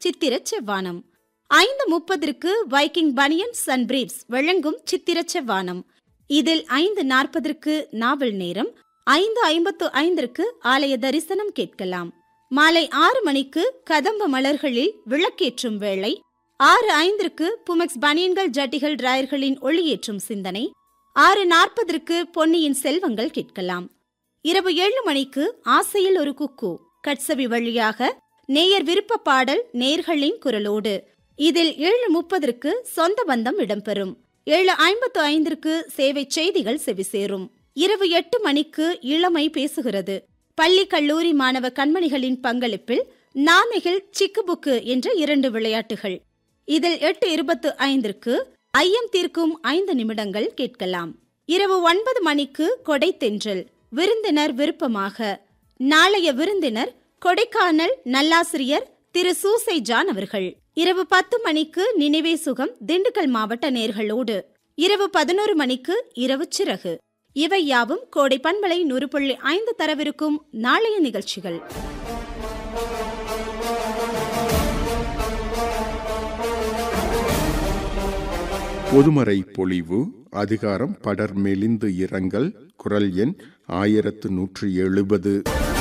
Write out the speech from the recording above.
சித்திர செவ்வானம் ஐந்து முப்பதற்கு வைக்கிங் பனியன்ஸ் அண்ட் பிரீப்ஸ் வழங்கும் சித்திர செவ்வானம் இதில் ஐந்து நாற்பதற்கு நாவல் நேரம் ஐந்து ஐம்பத்து ஐந்திற்கு ஆலய தரிசனம் கேட்கலாம் மாலை ஆறு மணிக்கு கதம்ப மலர்களில் விளக்கேற்றும் வேளை ஆறு ஐந்திற்கு புமெக்ஸ் பனியன்கள் ஜட்டிகள் டிராயர்களின் ஒளியேற்றும் சிந்தனை ஆறு நாற்பதற்கு பொன்னியின் செல்வங்கள் கேட்கலாம் இரவு ஏழு மணிக்கு ஆசையில் ஒரு குக்கு கட்சவி வழியாக நேயர் விருப்ப பாடல் நேர்களின் குரலோடு இதில் ஏழு முப்பதற்கு சொந்த பந்தம் இடம்பெறும் ஏழு ஐம்பத்து ஐந்திற்கு சேவை செய்திகள் செவிசேரும் இரவு எட்டு மணிக்கு இளமை பேசுகிறது பள்ளி கல்லூரி மாணவ கண்மணிகளின் பங்களிப்பில் நாமைகள் சிக்கு புக்கு என்ற இரண்டு விளையாட்டுகள் இதில் எட்டு இருபத்து ஐந்திற்கு ஐயம் தீர்க்கும் ஐந்து நிமிடங்கள் கேட்கலாம் இரவு ஒன்பது மணிக்கு கொடை தென்றல் விருந்தினர் விருப்பமாக நாளைய விருந்தினர் கொடைக்கானல் நல்லாசிரியர் திரு சூசை ஜான் அவர்கள் இரவு பத்து மணிக்கு நினைவே சுகம் திண்டுக்கல் மாவட்ட நேர்களோடு இரவு பதினோரு மணிக்கு இரவு சிறகு இவை யாவும் கோடை பண்பலை நூறு புள்ளி ஐந்து தரவிருக்கும் நாளைய நிகழ்ச்சிகள் பொதுமறை பொழிவு அதிகாரம் படர் மெலிந்து இரங்கல் குரல் எண் ஆயிரத்து நூற்றி எழுபது